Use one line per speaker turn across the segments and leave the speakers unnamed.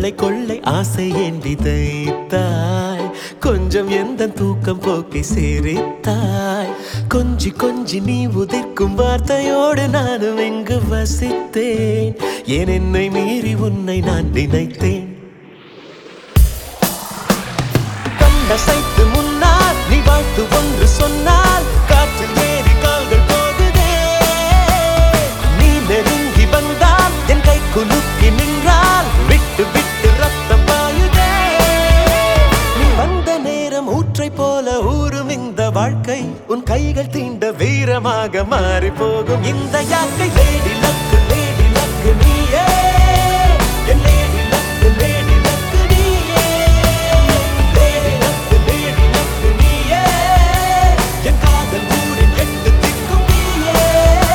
கொள்ளை கொள்ளை ஆசை ஏன் விதைத்தாய் கொஞ்சம் எந்த தூக்கம் போக்கி சேரித்தாய் கொஞ்சி கொஞ்சி நீ உதிர்க்கும் வார்த்தையோடு நானும் இங்கு வசித்தேன் ஏன் என்னை மீறி உன்னை நான் நினைத்தேன் கண்டசைத்து முன்னால் நீ வாழ்த்து ஒன்று சொன்னால் காற்றில் ஏறி கால்கள் போகுதே நீ நெருங்கி வந்தால் என் கை குலுக்கி நின்றால் விட்டு விட்டு ரத்தம் பாயுதே நீ வந்த நேரம் ஊற்றை போல ஊறும் இந்த வாழ்க்கை உன் கைகள் தீண்ட வீரமாக மாறி போகும் இந்த யாக்கை லேடி லக்கு லேடி லக்கு நீயே என் லேடி லக்கு லேடி லக்கு நீயே லேடி லக்கு லேடி லக்கு நீயே என் காதல் ஊரின் எட்டு திக்கும் நீயே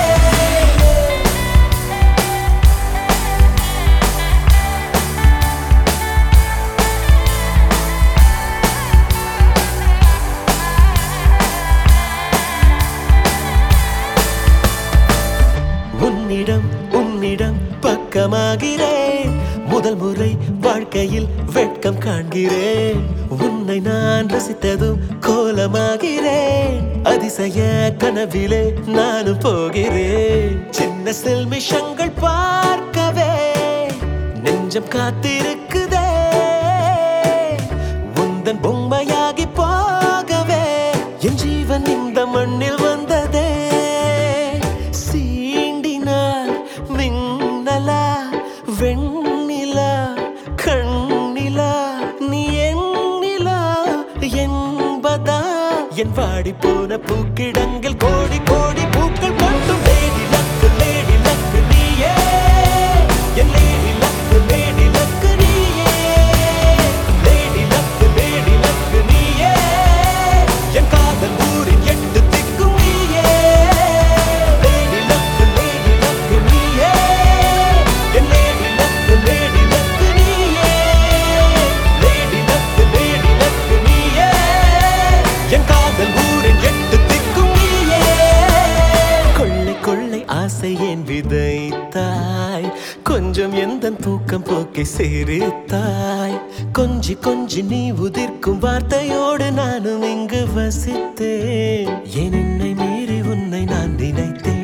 உன்னிடம் உன்னிடம் பக்கமாகிறேன் முதல் முறை வாழ்க்கையில் வெட்கம் காண்கிறேன் உன்னை நான் ரசித்ததும் கோலமாகிறேன் அதிசய கனவிலே நானும் போகிறேன் சின்ன செல்மிஷங்கள் பார்க்கவே நெஞ்சம் காத்திருக்குதே உந்தன் பொம்மையாகி போகவே என் ஜீவன் இந்த மண்ணில் வந்ததே சீண்டினால் மின்னலா வெண்ணிலா கண்ணிலா நீ எண்ணிலா என்பதா என் வாடி போன பூக்கிடங்கள் கோடி கோடி பூக்கள் கொண்டும் லேடி லக்கு லேடி லக்கு நீயே என் லேடி லக்கு லேடி லக்கு நீயே லேடி லக்கு லேடி லக்கு நீயே என் காதல் ஊரின் எட்டு திக்கும் நீயே லேடி லக்கு லேடி லக்கு நீயே என் லேடி லக்கு லேடி லக்கு நீயே லேடி லக்கு லேடி லக்கு நீயே என் காதல் ஊரின் எட்டு திக்கும் நீயே கொள்ளை கொள்ளை ஆசை ஏன் விதைத்தாய் கொஞ்சம் எந்த தூக்கம் போக்கி சேரித்தாய் கொஞ்சி கொஞ்சி நீ உதிர்க்கும் வார்த்தையோடு நானும் இங்கு வசித்தேன் ஏன் என்னை மீறி உன்னை நான் நினைத்தேன்